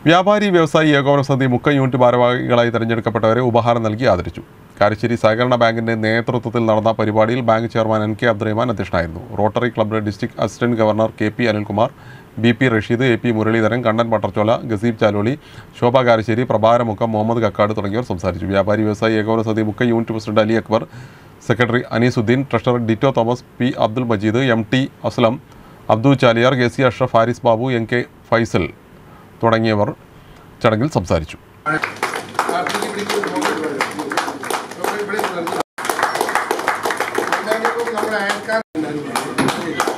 വ്യാപാരി വ്യവസായി ഏകോപന സമിതി മുക്കം യൂണിറ്റ് ഭാരവാഹികളായി തെരഞ്ഞെടുക്കപ്പെട്ടവരെ ഉപഹാരം നൽകി ആദരിച്ചു കാരശ്ശേരി സഹകരണ ബാങ്കിന്റെ നേതൃത്വത്തിൽ നടന്ന പരിപാടിയിൽ bank chairman N K Abdurahman അധ്യക്ഷനായിരുന്നു റോട്ടറി ക്ലബിലെ district assistant governor K P Anilkumar B P Rasheed A P Muraleedharan Kannan Pattarchola Gaseeb Chaloli Shobha Karassery പ്രഭാരമുക്കം മുഹമ്മദ് കക്കാട് തുടങ്ങിയവർ സംസാരിച്ചു വ്യാപാരി വ്യവസായി ഏകോപന സമിതി Mukkam unit president Ali Akbar secretary Aneesuddin treasurer Dito Thomas P Abdul Majeed M T Aslam Abdul Chaliyar K C Ashraf Haris Babu N K Faisal തുടങ്ങിയവർ ചടങ്ങിൽ സംസാരിച്ചു നമ്മുടെ അയൽക്കാർ